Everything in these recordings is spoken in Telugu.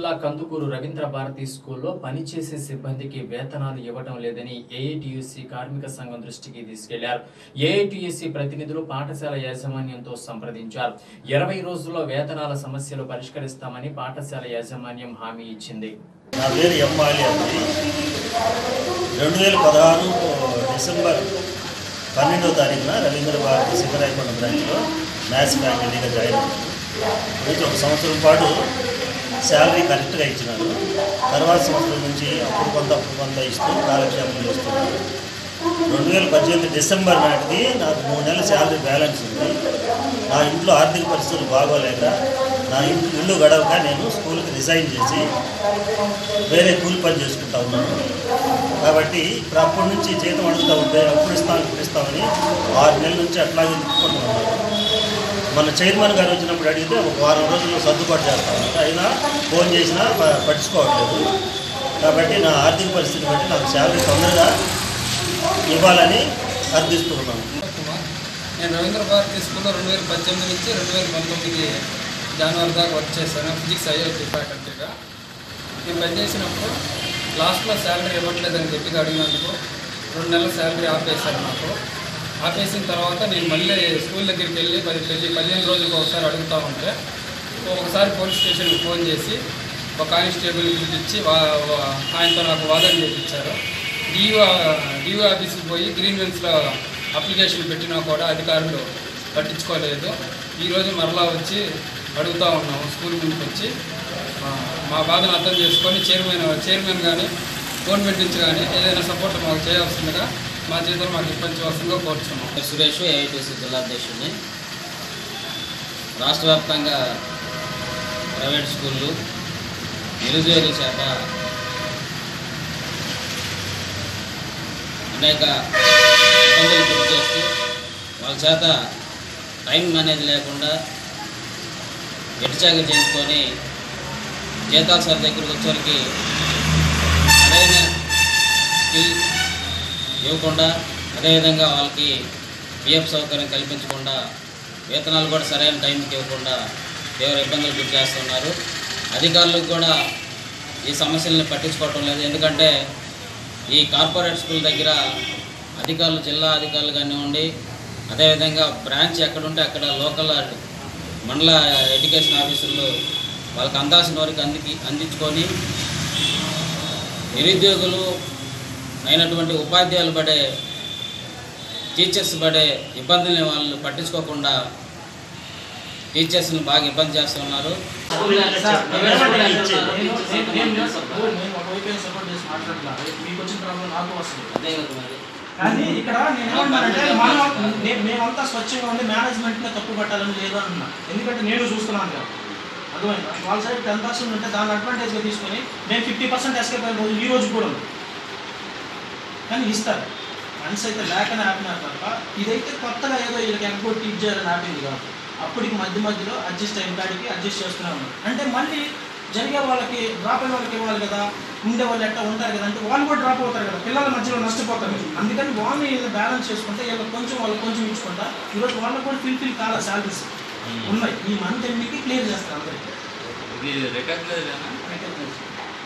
జిల్లా కందుకూరు రవీంద్ర భారతి స్కూల్లో పనిచేసే సిబ్బందికి వేతనాలు ఇవ్వడం లేదని ఏఐటియుసి కార్మిక సంఘం దృష్టికి తీసుకెళ్లారు ఏఐటియుసి ప్రతినిధులు పాఠశాల యాజమాన్యంతో సంప్రదించారు ఇరవై రోజుల్లో వేతనాల సమస్యలు పరిష్కరిస్తామని పాఠశాల యాజమాన్యం హామీ ఇచ్చింది నా పేరు ఎం మాలి అండి రెండు వేల పదహారు డిసెంబర్ పన్నెండవ తారీఖున రవీంద్ర భారతి శివరాయకొండ బ్రాంచ్లో మ్యాథ్స్ ఫ్యాకల్టీగా జాయిన్ అయ్యాను అయితే ఒక సంవత్సరం పాటు శాలరీ కరెక్ట్గా ఇచ్చినారు తర్వాత సంవత్సరం నుంచి అప్పుడు కొంత అప్పుడు కొంత ఇస్తూ కాలక్షేపం చేస్తున్నారు రెండు వేల పద్దెనిమిది డిసెంబర్ నాటికి నాకు మూడు నెలల శాలరీ బ్యాలెన్స్ ఉంది నా ఇంట్లో ఆర్థిక పరిస్థితులు బాగోలేక నా ఇంటి ఇల్లు గడవక నేను స్కూల్కి రిజైన్ చేసి వేరే కూలి పని చేసుకుంటా ఉన్నాను కాబట్టి ఇప్పుడు అప్పటి నుంచి జీతం అడుగుతూ ఉంటే అప్పుడు ఇస్తాం ఇప్పుడు ఇస్తామని ఆరు నెలల నుంచి అట్లాగే తిప్పుకుంటూ ఉన్నారు మన చైర్మన్ గారు వచ్చినప్పుడు అడిగితే ఒక వారం రోజుల్లో సర్దుబాటు చేస్తామంటే అయినా ఫోన్ చేసినా ప- పట్టించుకోవట్లేదు కాబట్టి నా ఆర్థిక పరిస్థితి బట్టి నాకు శాలరీ తొందరగా ఇవ్వాలని అర్థిస్తున్నాను కుమార్ నేను రవీంద్ర భారతి స్కూల్లో రెండు వేల పద్దెనిమిది నుంచి రెండు వేల పంతొమ్మిది జనవరి దాకా వర్క్ చేశాను ఫిజిక్స్ ఐఐటి ఫ్యాకల్టీగా నేను పనిచేసినప్పుడు లాస్ట్లో శాలరీ ఇవ్వట్లేదని గట్టిగా అడిగినందుకు రెండు నెలల శాలరీ ఆపేశారు నాకు ఆపేసిన తర్వాత నేను మళ్ళీ స్కూల్ దగ్గరికి వెళ్ళి పది పది పదిహేను రోజులకు ఒకసారి అడుగుతూ ఉంటే ఒకసారి పోలీస్ స్టేషన్కి ఫోన్ చేసి ఒక కానిస్టేబుల్ పిలిపించి వా వా- ఆయనతో నాకు వాదన చేయించారు డిఓ డిఓ ఆఫీస్కి పోయి గ్రీన్ వెన్స్లో అప్లికేషన్ పెట్టినా కూడా అధికారులు పట్టించుకోలేదు ఈరోజు మరలా వచ్చి అడుగుతూ ఉన్నాము స్కూల్ ముందుకు వచ్చి ఆ, మా బాధను అర్థం చేసుకొని చైర్మన్ చైర్మన్ కానీ గవర్నమెంట్ నుంచి కానీ ఏదైనా సపోర్ట్ మాకు చేయాల్సిందిగా మా చేతులు మాకు ఇప్పించవలసిందిగా కోరుచున్నాం సురేష్ ఏఐటీసీ జిల్లా అధ్యక్షుడిని రాష్ట్ర వ్యాప్తంగా ప్రైవేట్ స్కూళ్ళు నిరుద్యోగుల చేత అనేక ఇబ్బందులు గురి చేస్తూ వాళ్ళ చేత టైం అనేది లేకుండా ఎటుచాక చేసుకొని జీతాల సార్ దగ్గరికి వచ్చేసరికి సరైన స్కిల్ ఇవ్వకుండా అదేవిధంగా వాళ్ళకి పిఎఫ్ సౌకర్యం కల్పించకుండా వేతనాలు కూడా సరైన టైంకి ఇవ్వకుండా తీవ్ర ఇబ్బందులు గురి చేస్తున్నారు అధికారులకు కూడా ఈ సమస్యలను పట్టించుకోవటం లేదు ఎందుకంటే ఈ కార్పొరేట్ స్కూల్ దగ్గర అధికారులు జిల్లా అధికారులు కానివ్వండి అదేవిధంగా బ్రాంచ్ ఎక్కడుంటే అక్కడ లోకల్ మండల ఎడ్యుకేషన్ ఆఫీసర్లు వాళ్ళకి అందాల్సిన వరకు అందికి అందించుకొని నిరుద్యోగులు అయినటువంటి ఉపాధ్యాయులు పడే టీచర్స్ పడే ఇబ్బందుల్ని వాళ్ళు పట్టించుకోకుండా టీచర్స్ని బాగా ఇబ్బంది చేస్తున్నారు మీకు వచ్చిన ప్రాబ్లం నాకు వస్తుంది అదే కదా మరి కానీ ఇక్కడ నేను ఏమన్నానంటే మనం నే- మేమంతా స్వచ్ఛంగా ఉండి మేనేజ్మెంట్నే తప్పు పట్టాలని లేదు అన్నా ఎందుకంటే నేను చూస్తున్నాను కదా అర్థమైందా వాళ్ళ సైడ్ టెన్ పర్సెంట్ ఉంటే దాన్ని అడ్వాంటేజ్గా తీసుకొని మేము ఫిఫ్టీ పర్సెంట్ ఎస్కేప్ అయిన రోజు ఈ రోజు కూడా ఉంది కానీ ఇస్తారు ఫండ్స్ అయితే లేకనే ఆపినారు తప్ప ఇదైతే కొత్తగా ఏదో వీళ్ళకి ఎగ్గొట్టి ఇది చేయాలని ఆపింది కాదు అప్పటికి మధ్య మధ్యలో అడ్జస్ట్ అయిన కాడికి అడ్జస్ట్ చేస్తూనే ఉన్నారు అంటే మళ్ళీ జరిగే వాళ్ళకి డ్రాప్ అయిన వాళ్ళకి ఇవ్వాలి కదా ఉండే వాళ్ళు ఎట్లా ఉంటారు కదా అంటే వాళ్ళు కూడా డ్రాప్ అవుతారు కదా పిల్లల మధ్యలో నష్టపోతారు కదా అందుకని వాళ్ళని వీళ్ళు బ్యాలెన్స్ చేసుకుంటే వీళ్ళకి కొంచెం వాళ్ళకి కొంచెం ఇచ్చుకుంటా ఈరోజు వాళ్ళకి కూడా ఫిల్ ఫిల్ కాల శాలరీస్ ఉన్నాయి ఈ మంత్ ఎండ్కి క్లియర్ చేస్తారు అందరికీ ఇది రికగ్నైజ్ రికగ్నైజ్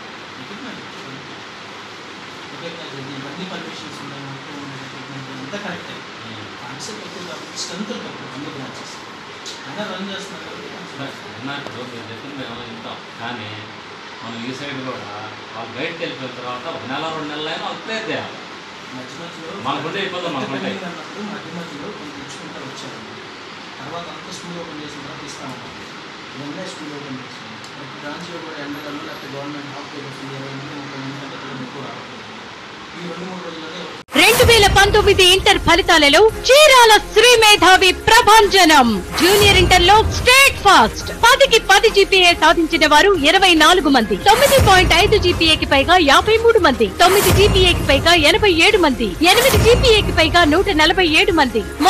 రికగ్నైజ్ ఇవన్నీ పర్మిషన్స్ ఉన్నాయి మొత్తం రికగ్నైజ్ అంతా కరెక్టే కాన్సెప్ట్ ఎక్కువ కాబట్టి స్ట్రెంత్ తక్కువ అన్ని బ్రాంచెస్ అయినా రన్ చేస్తున్నారు కాబట్టి కొంచెం నాకు మీరు చెప్పింది మేము వింటాం కానీ మనం ఈ సైడ్ కూడా వాళ్ళు బయటకు వెళ్ళిపోయిన తర్వాత ఒక నెల రెండు నెలలు అయినా వాళ్ళు ప్లే చేయాలి మధ్య మధ్యలో మనకుంటే ఇబ్బందులు మనకుంటాయి. పెళ్ళి అన్నప్పుడు మధ్య మధ్యలో కొంచెం ఇచ్చుకుంటూ వచ్చారు తర్వాత అంతా స్కూల్ ఓపెన్ చేసిన తర్వాత ఇస్తామన్నారు ఇవన్నీ స్కూల్ ఓపెన్ చేస్తున్నాం ప్రతి బ్రాంచ్లో కూడా ఎండగలు లేకపోతే గవర్నమెంట్ హాఫ్ పేపర్స్ ఇరవై మంది ముప్పై మంది కంటే పిల్లలు ఎక్కువ రావట్లేదు ఈ రెండు మూడు రోజుల్లోనే రెండు వేల పంతొమ్మిది ఇంటర్ ఫలితాలలో చీరాల శ్రీ మేధావి ప్రభంజనం జూనియర్ ఇంటర్ లో స్టేట్ ఫాస్ట్ పదికి పది జీపీఏ సాధించిన వారు ఇరవై నాలుగు మంది తొమ్మిది పాయింట్ ఐదు జీపీఏకి పైగా యాభై మూడు మంది తొమ్మిది జీపీఏకి పైగా ఎనభై ఏడు మంది ఎనిమిది జీపీఏకి పైగా నూట నలభై ఏడు మంది మొత్తం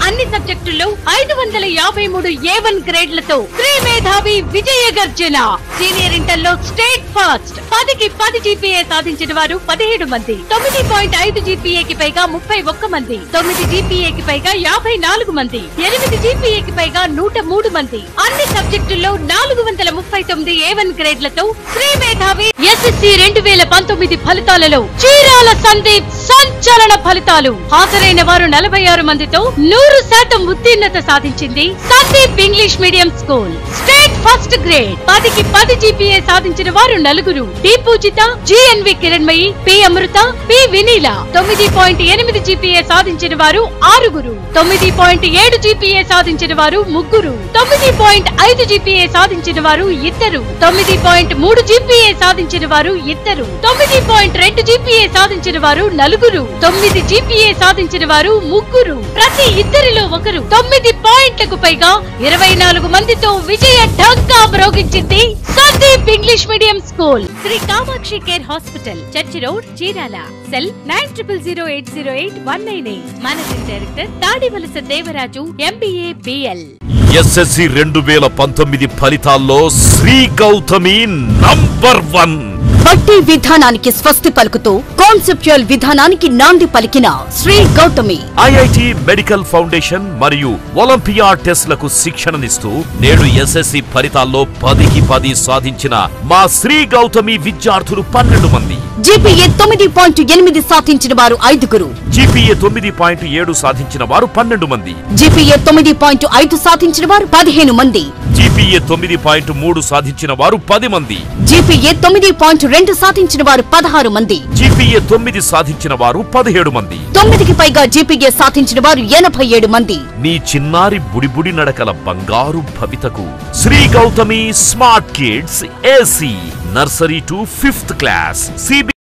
అన్ని సబ్జెక్టుల్లో ఐదు వందల యాభై మూడు ఏ వన్ గ్రేడ్లతో శ్రీ మేధావి విజయ గర్జన సీనియర్ ఇంటర్ లో స్టేట్ ఫాస్ట్ పదికి పది జీపీఏ సాధించిన వారు పదిహేడు మంది తొమ్మిది పాయింట్ ఐదు జీపీఏకి పైగా ముప్పై ఒక్క మంది తొమ్మిది జీపీఏకి పైగా యాభై నాలుగు మంది ఎనిమిది జీపీఏకి పైగా నూట మూడు మంది అన్ని సబ్జెక్టుల్లో నాలుగు వందల ముప్పై తొమ్మిది ఏ వన్ గ్రేడ్లతో శ్రీ మేధావి ఎస్ఎస్సి రెండు వేల పంతొమ్మిది ఫలితాలలో చీరాల సందీప్ సంచలన ఫలితాలు హాజరైన వారు నలభై ఆరు మందితో నూరు శాతం ఉత్తీర్ణత సాధించింది Sandeep English medium school state first grade పదికి పది జీపీఏ సాధించిన వారు నలుగురు D Pujitha G N V Kiranmayi P Amrutha P Vineela తొమ్మిది పాయింట్ ఎనిమిది జీపీఏ సాధించిన వారు ఆరుగురు తొమ్మిది పాయింట్ ఏడు జీపీఏ సాధించిన వారు ముగ్గురు తొమ్మిది పాయింట్ ఐదు జీపీఏ సాధించిన వారు ఇద్దరు తొమ్మిది పాయింట్ మూడు జీపీఏ సాధించిన వారు ఇద్దరు తొమ్మిది పాయింట్ రెండు జీపీఏ సాధించిన వారు నలుగురు తొమ్మిది జీపీఏ సాధించిన వారు ముగ్గురు ప్రతి ఇద్దరిలో ఒకరు తొమ్మిది పాయింట్లకు పైగా ఇరవై నాలుగు మందితో విజయ ఢంకా మ్రోగించింది Sandeep English medium school Sri Kamakshi care hospital church road Chirala cell nine triple zero eight zero eight one nine eight managing director Tadivalasa Devaraju MBA BL SSC రెండు వేల పంతొమ్మిది ఫలితాల్లో శ్రీ గౌతమి నంబర్ వన్ బట్టి విధానానికి స్వస్తి పలుకుతూ కాన్సెప్చువల్ విధానానికి నాంది పలికిన Sri Gautami IIT medical foundation మరియు ఒలింపియా టెస్ట్లకు శిక్షణనిస్తూ నేడు ఎస్ఎస్సి ఫలితాల్లో పదికి పది సాధించిన మా శ్రీ గౌతమి విద్యార్థులు పన్నెండు మంది జీపీఏ తొమ్మిది పాయింట్ ఎనిమిది సాధించిన వారు ఐదుగురు జీపీఏ తొమ్మిది పాయింట్ ఏడు సాధించిన వారు పన్నెండు మంది జీపీఏ తొమ్మిది పాయింట్ ఐదు సాధించిన వారు పదిహేను మంది జీపీఏ తొమ్మిది పాయింట్ మూడు సాధించిన వారు పది మంది జీపీఏ తొమ్మిది పాయింట్ రెండు సాధించిన వారు పదహారు మంది జీపీఏ తొమ్మిది సాధించిన వారు పదిహేడు మంది తొమ్మిదికి పైగా జీపీఏ సాధించిన వారు ఎనభై ఏడు మంది నీ చిన్నారి బుడిబుడి నడకల బంగారు భవితకు Sri Gautami smart kids AC nursery to fifth class CB